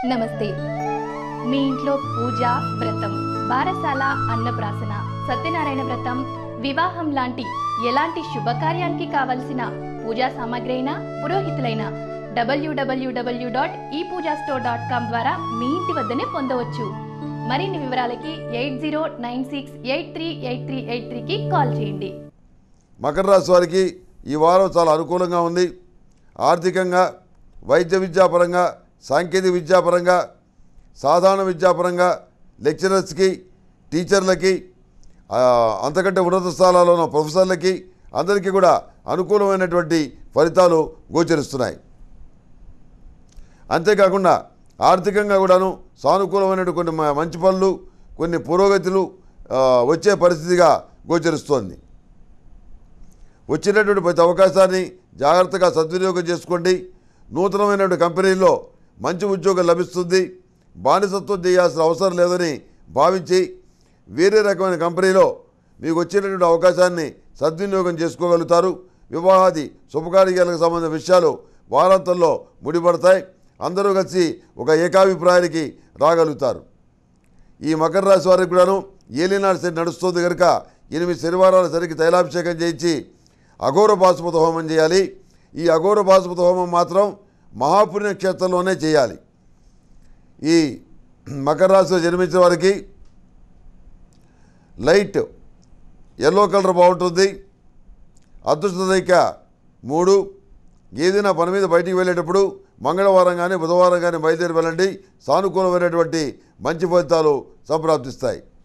నమస్తే మీ ఇంట్లో పూజ వ్రతం బారసాల అన్నప్రాసన సత్యనారాయణ వ్రతం వివాహం లాంటి ఎలాంటి శుభకార్యానికి కావలసిన పూజా సామాగ్రి అయినా పురోహితులైన డబ్ల్యూడబ్ల్యూడబ్ల్యూ డాట్ ఈ పూజా స్టోర్ డాట్ కామ్ ద్వారా మీ ఇంటి వద్దనే పొందవచ్చు మరిన్ని వివరాలకి eight zero nine six eight three eight three eight త్రీకి కాల్ చేయండి మకర రాశి వారికి ఈ వారం చాలా అనుకూలంగా ఉంది ఆర్థికంగా వైద్య విద్యాపరంగా సాంకేతిక విద్యాపరంగా సాధారణ విద్యాపరంగా లెక్చరర్స్కి టీచర్లకి ఆ, అంతకంటే ఉన్నత స్థానాల్లో ఉన్న ప్రొఫెసర్లకి అందరికీ కూడా అనుకూలమైనటువంటి ఫలితాలు గోచరిస్తున్నాయి అంతేకాకుండా ఆర్థికంగా కూడాను సానుకూలమైనటువంటి కొన్ని మ- మంచి పనులు కొన్ని పురోగతులు ఆ, వచ్చే పరిస్థితిగా గోచరిస్తోంది వచ్చినటువంటి ప్రతి అవకాశాన్ని జాగ్రత్తగా సద్వినియోగం చేసుకోండి నూతనమైనటువంటి కంపెనీల్లో మంచి ఉద్యోగం లభిస్తుంది బానిసత్వం చేయాల్సిన అవసరం లేదని భావించి వేరే రకమైన కంపెనీలో మీకు వచ్చినటువంటి అవకాశాన్ని సద్వినియోగం చేసుకోగలుగుతారు వివాహాది శుభకార్యాలకు సంబంధించిన విషయాలు వారాంతంలో ముడిపడతాయి అందరూ కలిసి ఒక ఏకాభిప్రాయానికి రాగలుగుతారు ఈ మకర రాశి వారికి కూడాను ఏలినాడు శని నడుస్తుంది కనుక ఎనిమిది శనివారాల సరికి తైలాభిషేకం చేయించి అఘోర పాశుపత హోమం చేయాలి ఈ అఘోర పాశుపత హోమం మాత్రం మహాపుణ్య క్షేత్రంలోనే చేయాలి ఈ మకర రాశిలో జన్మించిన వారికి లైట్ ఎల్లో కలర్ బాగుంటుంది అదృష్ట రేఖ మూడు ఏదైనా పని మీద బయటికి వెళ్ళేటప్పుడు మంగళవారం కానీ బుధవారం కానీ బయలుదేరి వెళ్ళండి సానుకూలమైనటువంటి మంచి ఫలితాలు సంప్రాప్తిస్తాయి